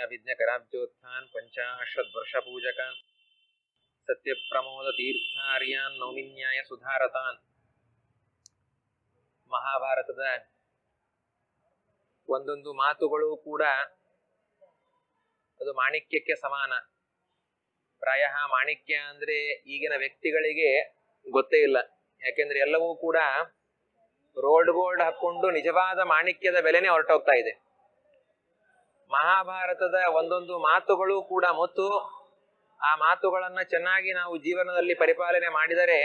ವಿಘ್ನಕರಾಬ್ಜೋತ್ಥಾನ್ ಪಂಚಾಶದ್ ವರ್ಷ ಪೂಜಕಾನ್ ಸತ್ಯಪ್ರಮೋದ ತೀರ್ಥಾರ್ಯಾನ್ ನೌಮಿನ್ಯಾಯ ಸುಧಾರತಾನ್ ಮಹಾಭಾರತದ ಒಂದೊಂದು ಮಾತುಗಳು ಕೂಡ ಅದು ಮಾಣಿಕ್ಯಕ್ಕೆ ಸಮಾನ ಪ್ರಾಯ ಮಾಣಿಕ್ಯ ಅಂದ್ರೆ ಈಗಿನ ವ್ಯಕ್ತಿಗಳಿಗೆ ಗೊತ್ತೇ ಇಲ್ಲ ಯಾಕೆಂದ್ರೆ ಎಲ್ಲವೂ ಕೂಡ ರೋಲ್ಡ್ ಗೋಲ್ಡ್ ಹಾಕೊಂಡು ನಿಜವಾದ ಮಾಣಿಕ್ಯದ ಬೆಲೆನೇ ಹೊರಟೋಗ್ತಾ ಇದೆ ಮಹಾಭಾರತದ ಒಂದೊಂದು ಮಾತುಗಳು ಕೂಡ ಮುತ್ತು ಆ ಮಾತುಗಳನ್ನ ಚೆನ್ನಾಗಿ ನಾವು ಜೀವನದಲ್ಲಿ ಪರಿಪಾಲನೆ ಮಾಡಿದರೆ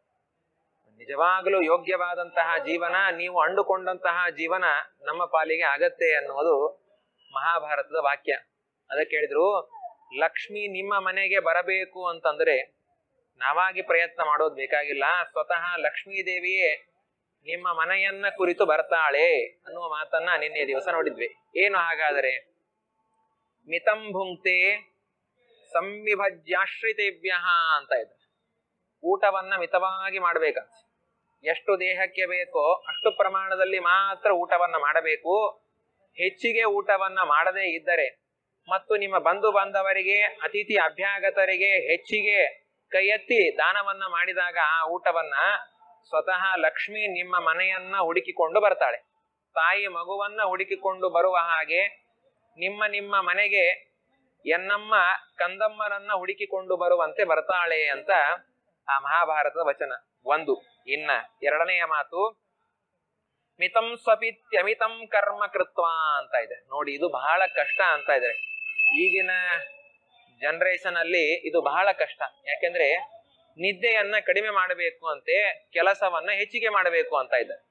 ನಿಜವಾಗಲೂ ಯೋಗ್ಯವಾದಂತಹ ಜೀವನ ನೀವು ಅಂಡುಕೊಂಡಂತಹ ಜೀವನ ನಮ್ಮ ಪಾಲಿಗೆ ಆಗತ್ತೆ ಅನ್ನೋದು ಮಹಾಭಾರತದ ವಾಕ್ಯ ಅದಕ್ಕೆ ಹೇಳಿದ್ರು ಲಕ್ಷ್ಮಿ ನಿಮ್ಮ ಮನೆಗೆ ಬರಬೇಕು ಅಂತಂದ್ರೆ ನಾವಾಗಿ ಪ್ರಯತ್ನ ಮಾಡೋದು ಬೇಕಾಗಿಲ್ಲ ಸ್ವತಃ ಲಕ್ಷ್ಮೀ ದೇವಿಯೇ ನಿಮ್ಮ ಮನೆಯನ್ನ ಕುರಿತು ಬರ್ತಾಳೆ ಅನ್ನುವ ಮಾತನ್ನ ನಿನ್ನೆ ದಿವಸ ನೋಡಿದ್ವಿ ಏನು ಹಾಗಾದರೆ ಮಿತಂ ಭುಂಕ್ತೆ ಸಂವಿಭಜ್ಯಾಶ್ರಿತೇಭ್ಯ ಅಂತ ಇದೆ ಊಟವನ್ನ ಮಿತವಾಗಿ ಮಾಡ್ಬೇಕಂತ ಎಷ್ಟು ದೇಹಕ್ಕೆ ಬೇಕೋ ಅಷ್ಟು ಪ್ರಮಾಣದಲ್ಲಿ ಮಾತ್ರ ಊಟವನ್ನ ಮಾಡಬೇಕು ಹೆಚ್ಚಿಗೆ ಊಟವನ್ನ ಮಾಡದೇ ಇದ್ದರೆ ಮತ್ತು ನಿಮ್ಮ ಬಂಧು ಬಾಂಧವರಿಗೆ ಅತಿಥಿ ಅಭ್ಯಾಗತರಿಗೆ ಹೆಚ್ಚಿಗೆ ಕೈ ಎತ್ತಿ ದಾನವನ್ನ ಮಾಡಿದಾಗ ಆ ಊಟವನ್ನ ಸ್ವತಃ ಲಕ್ಷ್ಮಿ ನಿಮ್ಮ ಮನೆಯನ್ನ ಹುಡುಕಿಕೊಂಡು ಬರ್ತಾಳೆ ತಾಯಿ ಮಗುವನ್ನ ಹುಡುಕಿಕೊಂಡು ಬರುವ ಹಾಗೆ ನಿಮ್ಮ ನಿಮ್ಮ ಮನೆಗೆ ಎನ್ನಮ್ಮ ಕಂದಮ್ಮರನ್ನ ಹುಡುಕಿಕೊಂಡು ಬರುವಂತೆ ಬರ್ತಾಳೆ ಅಂತ ಆ ಮಹಾಭಾರತದ ವಚನ ಒಂದು ಇನ್ನ ಎರಡನೆಯ ಮಾತು ಮಿತಂ ಸ್ವಪಿತ್ಯಮಿತಂ ಕರ್ಮ ಕೃತ್ವ ಅಂತ ಇದೆ ನೋಡಿ ಇದು ಬಹಳ ಕಷ್ಟ ಅಂತ ಇದೆ ಈಗಿನ ಜನರೇಷನ್ ಅಲ್ಲಿ ಇದು ಬಹಳ ಕಷ್ಟ ಯಾಕೆಂದ್ರೆ ನಿದ್ದೆಯನ್ನ ಕಡಿಮೆ ಮಾಡಬೇಕು ಅಂತೆ ಕೆಲಸವನ್ನ ಹೆಚ್ಚಿಗೆ ಮಾಡಬೇಕು ಅಂತ ಇದ್ದಾರೆ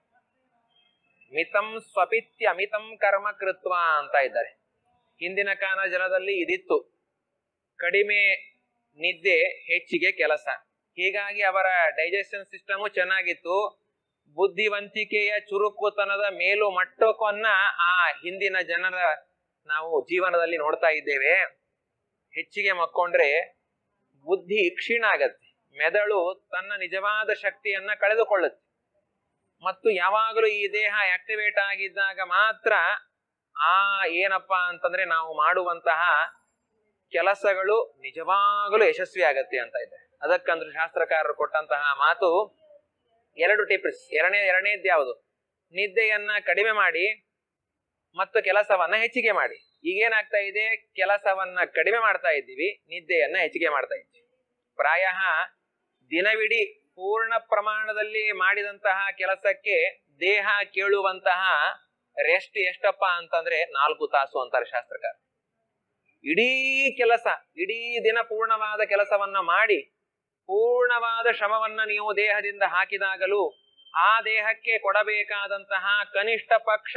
ಮಿತಂ ಸ್ವಪಿತ್ಯ ಮಿತಂ ಕರ್ಮ ಕೃತ್ವ ಅಂತ ಇದ್ದಾರೆ ಹಿಂದಿನ ಕಾಲ ಜನದಲ್ಲಿ ಇದಿತ್ತು ಕಡಿಮೆ ನಿದ್ದೆ ಹೆಚ್ಚಿಗೆ ಕೆಲಸ ಹೀಗಾಗಿ ಅವರ ಡೈಜೆಷನ್ ಸಿಸ್ಟಮು ಚೆನ್ನಾಗಿತ್ತು ಬುದ್ಧಿವಂತಿಕೆಯ ಚುರುಕುತನದ ಮೇಲು ಮಟ್ಟವನ್ನ ಆ ಹಿಂದಿನ ಜನರ ನಾವು ಜೀವನದಲ್ಲಿ ನೋಡ್ತಾ ಇದ್ದೇವೆ ಹೆಚ್ಚಿಗೆ ಮಕ್ಕೊಂಡ್ರೆ ಬುದ್ಧಿ ಕ್ಷೀಣ ಆಗತ್ತೆ ಮೆದುಳು ತನ್ನ ನಿಜವಾದ ಶಕ್ತಿಯನ್ನ ಕಳೆದುಕೊಳ್ಳುತ್ತೆ ಮತ್ತು ಯಾವಾಗಲೂ ಈ ದೇಹ ಆಕ್ಟಿವೇಟ್ ಆಗಿದ್ದಾಗ ಮಾತ್ರ ಆ ಏನಪ್ಪಾ ಅಂತಂದ್ರೆ ನಾವು ಮಾಡುವಂತಹ ಕೆಲಸಗಳು ನಿಜವಾಗಲೂ ಯಶಸ್ವಿ ಆಗತ್ತೆ ಅಂತ ಇದೆ ಅದಕ್ಕಂದ್ರೆ ಶಾಸ್ತ್ರಕಾರರು ಕೊಟ್ಟಂತಹ ಮಾತು ಎರಡು ಟಿಪ್ಸ್ ಎರಡನೇ ಎರಡನೇದ್ದು ಯಾವುದು ನಿದ್ದೆಯನ್ನ ಕಡಿಮೆ ಮಾಡಿ ಮತ್ತು ಕೆಲಸವನ್ನ ಹೆಚ್ಚಿಗೆ ಮಾಡಿ ಈಗೇನಾಗ್ತಾ ಇದೆ ಕೆಲಸವನ್ನ ಕಡಿಮೆ ಮಾಡ್ತಾ ಇದ್ದೀವಿ ನಿದ್ದೆಯನ್ನ ಹೆಚ್ಚಿಗೆ ಮಾಡ್ತಾ ಇದ್ದೀವಿ ಪ್ರಾಯ ದಿನವಿಡೀ ಪೂರ್ಣ ಪ್ರಮಾಣದಲ್ಲಿ ಮಾಡಿದಂತಹ ಕೆಲಸಕ್ಕೆ ದೇಹ ಕೇಳುವಂತಹ ರೆಸ್ಟ್ ಎಷ್ಟಪ್ಪ ಅಂತಂದ್ರೆ ನಾಲ್ಕು ತಾಸು ಅಂತಾರೆ ಶಾಸ್ತ್ರಕಾರ ಇಡೀ ಕೆಲಸ ಇಡೀ ದಿನ ಪೂರ್ಣವಾದ ಕೆಲಸವನ್ನ ಮಾಡಿ ಪೂರ್ಣವಾದ ಶ್ರಮವನ್ನ ನೀವು ದೇಹದಿಂದ ಹಾಕಿದಾಗಲೂ ಆ ದೇಹಕ್ಕೆ ಕೊಡಬೇಕಾದಂತಹ ಕನಿಷ್ಠ ಪಕ್ಷ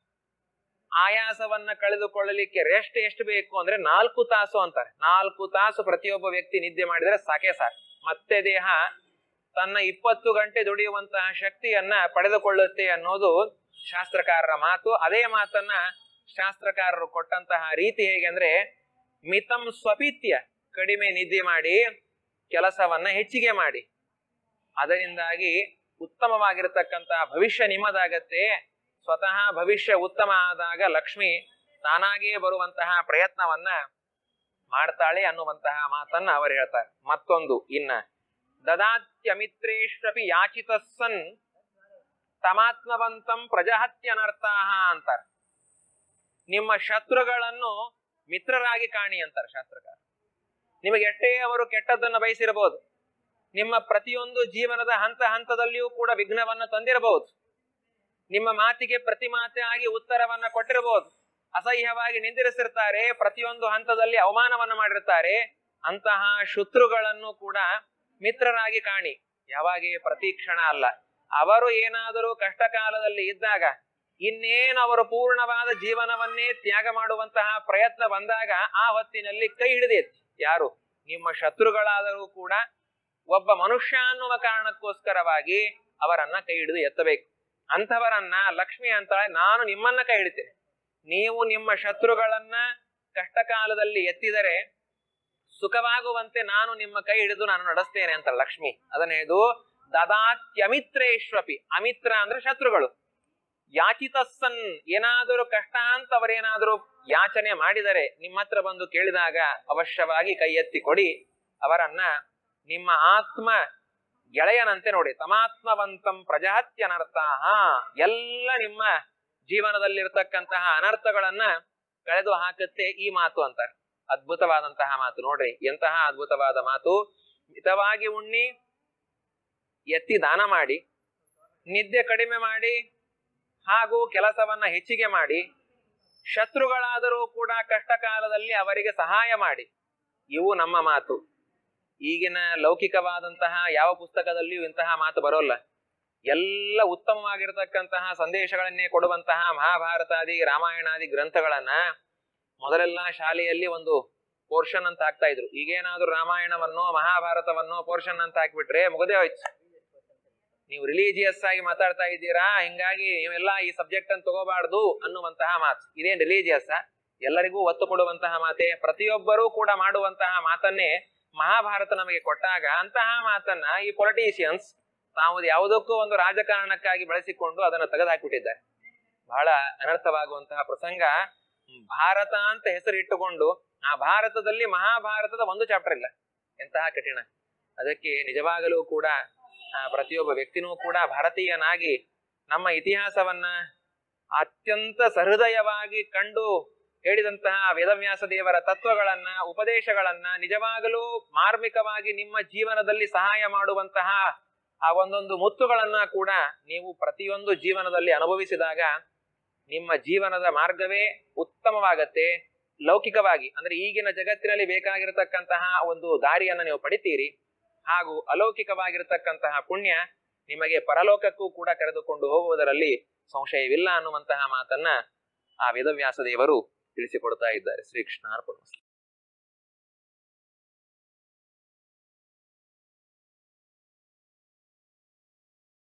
ಆಯಾಸವನ್ನ ಕಳೆದುಕೊಳ್ಳಲಿಕ್ಕೆ ರೆಸ್ಟ್ ಎಷ್ಟು ಬೇಕು ಅಂದ್ರೆ ನಾಲ್ಕು ತಾಸು ಅಂತಾರೆ ನಾಲ್ಕು ತಾಸು ಪ್ರತಿಯೊಬ್ಬ ವ್ಯಕ್ತಿ ನಿದ್ದೆ ಮಾಡಿದ್ರೆ ಸಾಕೆ ಸಾಕು ಮತ್ತೆ ದೇಹ ತನ್ನ ಇಪ್ಪತ್ತು ಗಂಟೆ ದುಡಿಯುವಂತಹ ಶಕ್ತಿಯನ್ನ ಪಡೆದುಕೊಳ್ಳುತ್ತೆ ಅನ್ನೋದು ಶಾಸ್ತ್ರಕಾರರ ಮಾತು ಅದೇ ಮಾತನ್ನ ಶಾಸ್ತ್ರಕಾರರು ಕೊಟ್ಟಂತಹ ರೀತಿ ಹೇಗೆ ಅಂದ್ರೆ ಮಿತಂ ಸ್ವಪಿತ್ಯ ಕಡಿಮೆ ನಿದ್ದೆ ಮಾಡಿ ಕೆಲಸವನ್ನ ಹೆಚ್ಚಿಗೆ ಮಾಡಿ ಅದರಿಂದಾಗಿ ಉತ್ತಮವಾಗಿರತಕ್ಕಂತಹ ಭವಿಷ್ಯ ನಿಮ್ಮದಾಗತ್ತೆ ಸ್ವತಃ ಭವಿಷ್ಯ ಉತ್ತಮ ಆದಾಗ ಲಕ್ಷ್ಮಿ ತಾನಾಗಿಯೇ ಬರುವಂತಹ ಪ್ರಯತ್ನವನ್ನ ಮಾಡ್ತಾಳೆ ಅನ್ನುವಂತಹ ಮಾತನ್ನ ಅವರು ಹೇಳ್ತಾರೆ ಮತ್ತೊಂದು ಇನ್ನ ದದಾತ್ಯಮಿತ್ರೇಶ್ವಪಿ ಯಾಚಿತ ಸನ್ ತಮಾತ್ಮವಂತಂ ಪ್ರಜಹತ್ಯನರ್ಥಾಹ ಅಂತಾರೆ ನಿಮ್ಮ ಶತ್ರುಗಳನ್ನು ಮಿತ್ರರಾಗಿ ಕಾಣಿ ಅಂತಾರೆ ಶಾಸ್ತ್ರಕಾರ ನಿಮಗೆ ಎಷ್ಟೇ ಅವರು ಕೆಟ್ಟದ್ದನ್ನು ಬಯಸಿರಬಹುದು ನಿಮ್ಮ ಪ್ರತಿಯೊಂದು ಜೀವನದ ಹಂತ ಹಂತದಲ್ಲಿಯೂ ಕೂಡ ವಿಘ್ನವನ್ನು ತಂದಿರಬಹುದು ನಿಮ್ಮ ಮಾತಿಗೆ ಪ್ರತಿ ಮಾತಾಗಿ ಉತ್ತರವನ್ನ ಕೊಟ್ಟಿರಬಹುದು ಅಸಹ್ಯವಾಗಿ ನಿಂದಿರಿಸಿರ್ತಾರೆ ಪ್ರತಿಯೊಂದು ಹಂತದಲ್ಲಿ ಅವಮಾನವನ್ನು ಮಾಡಿರ್ತಾರೆ ಅಂತಹ ಶತ್ರುಗಳನ್ನು ಕೂಡ ಮಿತ್ರರಾಗಿ ಕಾಣಿ ಯಾವಾಗೆ ಪ್ರತಿ ಕ್ಷಣ ಅಲ್ಲ ಅವರು ಏನಾದರೂ ಕಷ್ಟ ಕಾಲದಲ್ಲಿ ಇದ್ದಾಗ ಇನ್ನೇನು ಅವರು ಪೂರ್ಣವಾದ ಜೀವನವನ್ನೇ ತ್ಯಾಗ ಮಾಡುವಂತಹ ಪ್ರಯತ್ನ ಬಂದಾಗ ಆ ಹೊತ್ತಿನಲ್ಲಿ ಕೈ ಹಿಡಿದೈತಿ ಯಾರು ನಿಮ್ಮ ಶತ್ರುಗಳಾದರೂ ಕೂಡ ಒಬ್ಬ ಮನುಷ್ಯ ಅನ್ನುವ ಕಾರಣಕ್ಕೋಸ್ಕರವಾಗಿ ಅವರನ್ನ ಕೈ ಹಿಡಿದು ಎತ್ತಬೇಕು ಅಂಥವರನ್ನ ಲಕ್ಷ್ಮಿ ಅಂತಾಳೆ ನಾನು ನಿಮ್ಮನ್ನ ಕೈ ಹಿಡಿತೇನೆ ನೀವು ನಿಮ್ಮ ಶತ್ರುಗಳನ್ನ ಕಷ್ಟ ಕಾಲದಲ್ಲಿ ಎತ್ತಿದರೆ ಸುಖವಾಗುವಂತೆ ನಾನು ನಿಮ್ಮ ಕೈ ಹಿಡಿದು ನಾನು ನಡೆಸ್ತೇನೆ ಅಂತ ಲಕ್ಷ್ಮಿ ಅದನ್ನೇ ಇದು ದದಾತ್ಯಮಿತ್ರೇಶ್ವಪಿ ಅಮಿತ್ರ ಅಂದ್ರೆ ಶತ್ರುಗಳು ಯಾಚಿತಸ್ಸನ್ ಏನಾದರೂ ಕಷ್ಟ ಅಂತ ಅವರೇನಾದರೂ ಯಾಚನೆ ಮಾಡಿದರೆ ನಿಮ್ಮ ಹತ್ರ ಬಂದು ಕೇಳಿದಾಗ ಅವಶ್ಯವಾಗಿ ಕೈ ಎತ್ತಿ ಕೊಡಿ ಅವರನ್ನ ನಿಮ್ಮ ಆತ್ಮ ಗೆಳೆಯನಂತೆ ನೋಡಿ ತಮಾತ್ಮವಂತಂ ಪ್ರಜಾತ್ಯನರ್ಥಾಹ ಎಲ್ಲ ನಿಮ್ಮ ಜೀವನದಲ್ಲಿರ್ತಕ್ಕಂತಹ ಅನರ್ಥಗಳನ್ನ ಕಳೆದು ಹಾಕುತ್ತೆ ಈ ಮಾತು ಅಂತಾರೆ ಅದ್ಭುತವಾದಂತಹ ಮಾತು ನೋಡ್ರಿ ಎಂತಹ ಅದ್ಭುತವಾದ ಮಾತು ಮಿತವಾಗಿ ಉಣ್ಣಿ ಎತ್ತಿ ದಾನ ಮಾಡಿ ನಿದ್ದೆ ಕಡಿಮೆ ಮಾಡಿ ಹಾಗೂ ಕೆಲಸವನ್ನ ಹೆಚ್ಚಿಗೆ ಮಾಡಿ ಶತ್ರುಗಳಾದರೂ ಕೂಡ ಕಷ್ಟ ಕಾಲದಲ್ಲಿ ಅವರಿಗೆ ಸಹಾಯ ಮಾಡಿ ಇವು ನಮ್ಮ ಮಾತು ಈಗಿನ ಲೌಕಿಕವಾದಂತಹ ಯಾವ ಪುಸ್ತಕದಲ್ಲಿಯೂ ಇಂತಹ ಮಾತು ಬರೋಲ್ಲ ಎಲ್ಲ ಉತ್ತಮವಾಗಿರತಕ್ಕಂತಹ ಸಂದೇಶಗಳನ್ನೇ ಕೊಡುವಂತಹ ಮಹಾಭಾರತಾದಿ ರಾಮಾಯಣಾದಿ ಗ್ರಂಥಗಳನ್ನ ಮೊದಲೆಲ್ಲ ಶಾಲೆಯಲ್ಲಿ ಒಂದು ಪೋರ್ಷನ್ ಅಂತ ಹಾಕ್ತಾ ಇದ್ರು ಈಗೇನಾದ್ರೂ ರಾಮಾಯಣವನ್ನು ಮಹಾಭಾರತವನ್ನು ಪೋರ್ಷನ್ ಅಂತ ಹಾಕ್ಬಿಟ್ರೆ ಮುಗದೇ ಹೋಯ್ತು ನೀವು ರಿಲೀಜಿಯಸ್ ಆಗಿ ಮಾತಾಡ್ತಾ ಇದ್ದೀರಾ ಹಿಂಗಾಗಿ ನೀವೆಲ್ಲ ಈ ಸಬ್ಜೆಕ್ಟ್ ಅನ್ನು ತಗೋಬಾರ್ದು ಅನ್ನುವಂತಹ ಮಾತು ಇದೇನ್ ರಿಲೀಜಿಯಸ್ ಎಲ್ಲರಿಗೂ ಒತ್ತು ಕೊಡುವಂತಹ ಮಾತೆ ಪ್ರತಿಯೊಬ್ಬರೂ ಕೂಡ ಮಾಡುವಂತಹ ಮಾತನ್ನೇ ಮಹಾಭಾರತ ನಮಗೆ ಕೊಟ್ಟಾಗ ಅಂತಹ ಮಾತನ್ನ ಈ ಪೊಲಿಟಿಷಿಯನ್ಸ್ ತಾವು ಯಾವುದಕ್ಕೂ ಒಂದು ರಾಜಕಾರಣಕ್ಕಾಗಿ ಬಳಸಿಕೊಂಡು ಅದನ್ನು ತೆಗೆದುಹಾಕಿಬಿಟ್ಟಿದ್ದಾರೆ ಬಹಳ ಅನರ್ಥವಾಗುವಂತಹ ಪ್ರಸಂಗ ಭಾರತ ಅಂತ ಹೆಸರಿಟ್ಟುಕೊಂಡು ಆ ಭಾರತದಲ್ಲಿ ಮಹಾಭಾರತದ ಒಂದು ಚಾಪ್ಟರ್ ಇಲ್ಲ ಎಂತಹ ಕಠಿಣ ಅದಕ್ಕೆ ನಿಜವಾಗಲೂ ಕೂಡ ಆ, ಪ್ರತಿಯೊಬ್ಬ ವ್ಯಕ್ತಿನೂ ಕೂಡ ಭಾರತೀಯನಾಗಿ ನಮ್ಮ ಇತಿಹಾಸವನ್ನ ಅತ್ಯಂತ ಸಹೃದಯವಾಗಿ ಕಂಡು ಹೇಳಿದಂತಹ ವೇದವ್ಯಾಸ ದೇವರ ತತ್ವಗಳನ್ನ ಉಪದೇಶಗಳನ್ನ ನಿಜವಾಗಲೂ ಮಾರ್ಮಿಕವಾಗಿ ನಿಮ್ಮ ಜೀವನದಲ್ಲಿ ಸಹಾಯ ಮಾಡುವಂತಹ ಆ ಒಂದೊಂದು ಮುತ್ತುಗಳನ್ನ ಕೂಡ ನೀವು ಪ್ರತಿಯೊಂದು ಜೀವನದಲ್ಲಿ ಅನುಭವಿಸಿದಾಗ ನಿಮ್ಮ ಜೀವನದ ಮಾರ್ಗವೇ ಉತ್ತಮವಾಗತ್ತೆ ಲೌಕಿಕವಾಗಿ ಅಂದ್ರೆ ಈಗಿನ ಜಗತ್ತಿನಲ್ಲಿ ಬೇಕಾಗಿರತಕ್ಕಂತಹ ಒಂದು ದಾರಿಯನ್ನ ನೀವು ಪಡಿತೀರಿ ಹಾಗೂ ಅಲೌಕಿಕವಾಗಿರತಕ್ಕಂತಹ ಪುಣ್ಯ ನಿಮಗೆ ಪರಲೋಕಕ್ಕೂ ಕೂಡ ಕರೆದುಕೊಂಡು ಹೋಗುವುದರಲ್ಲಿ ಸಂಶಯವಿಲ್ಲ ಅನ್ನುವಂತಹ ಮಾತನ್ನ ಆ ವೇದವ್ಯಾಸ ದೇವರು ತಿಳಿಸಿಕೊಡ್ತಾ ಇದ್ದಾರೆ ಶ್ರೀಕೃಷ್ಣ ಅರ್ಪಣ